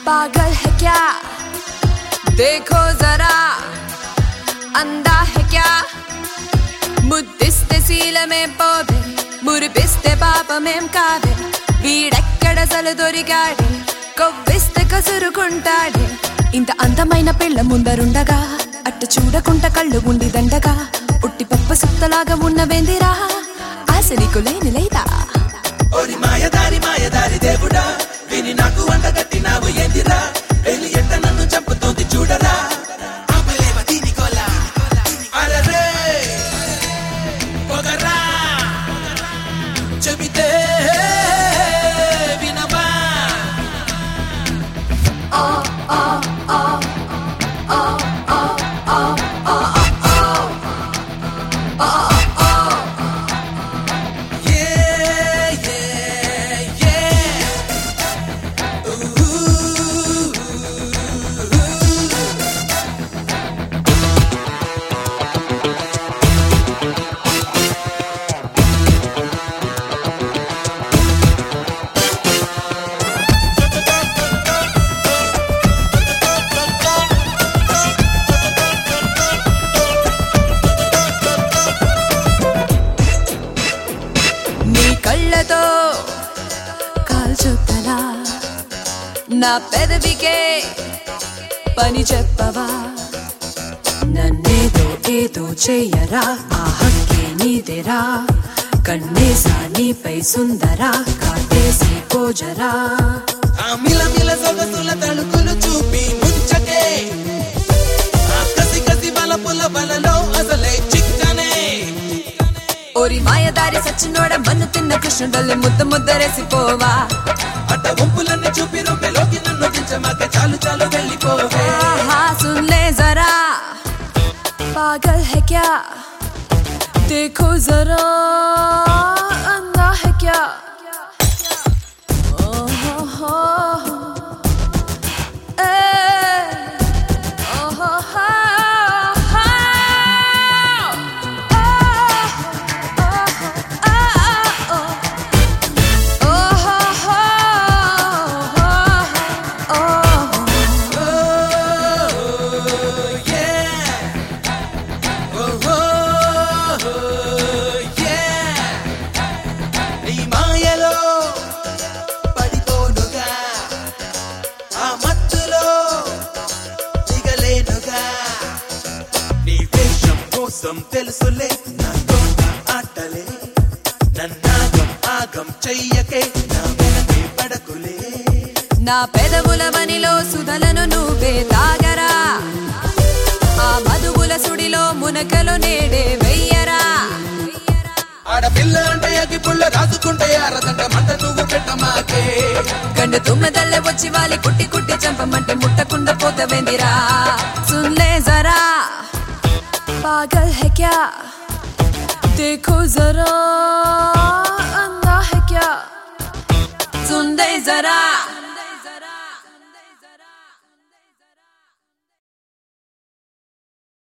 पागल है क्या देखो जरा अंधा है क्या ముద్దిస్తే శీలమేం పోదే మురిపిస్తే పాపమేం కాదే వీడెక్కడసలు దొరికాడే కొవ్విస్తే కసురుకుంటాడే ఇంత అందమైన పిల్ల ముందరుండగా అట్ట చూడకుంట కళ్ళు ఉండి దండగా ఉట్టి పప్ప సుత్తలాగా ఉన్నవేందిరా ఆశ నీకు లేని లేదా ఓరి మాయదారి మాయదారి దేవుడా విని నాకు వండగట్టినావు ఏందిరా వెళ్ళి ఎట్ట నన్ను చంపుతోంది చూడరా ఆపలేవ దీని గోల అరరే పొగరా చెబితే వినవా Yeah, yeah, yeah. Ooh. నీ కళ్ళతో కాల్చుతలా నా పెదవికే పని చెప్పవా నన్నేదో ఏదో చెయ్యరా ఆ హక్కే నీదేరా కన్నేసా నీపై సుందరా కాటేసి పోజరా ఆ మిల మిల సొగసుల తలుకులు చూపి ముంచకే ఆ కసి కసి బలపుల బలలో అసలే చిక్కనే ఓరి మాయదారి సచ్చినోడ మన్ను తిన్న కృష్ణుడల్లి ముద్ద ముద్దరేసిపోవా అట్ట వంపులన్నీ చూపి రొమ్మెలోకి నన్ను దించమాక చాలు చాలు వెళ్ళిపోవే आहा, सुन ले जरा पागल है क्या देखो जरा अंधा है क्या ओहो हो ए, ओहो हो, हो, ओ, ओ, ओ, ओ, ओहो हो, हो, हो, Oh, yeah. Oh, oh, yeah. నీ మాయలో పడిపోనుగా ఆ మత్తులో దిగలేనుగా నీ వేషం కోసం తెలుసులే నా తోట ఆటలే నన్నాగం ఆగం చెయ్యకే నా వెనకే పడకులే నా పెదవుల వనిలో సుధలను నువ్వే తాగరా ఆ మధువుల సుడిలో మునకలు నేడే వెయ్యరా ఆడపిల్ల అంటే అగ్గి పుల్ల రాసుకుంటే ఆరదంట మంట నువ్వు పెట్టమాకే గండు తుమ్మెదల్లే వచ్చి వాలి కుట్టి కుట్టి చంపమంటే ముట్టకుండా పోతవేందిరా సున్లే జరా పాగల్ है क्या देखो जरा अंधा है क्या सुन दे जरा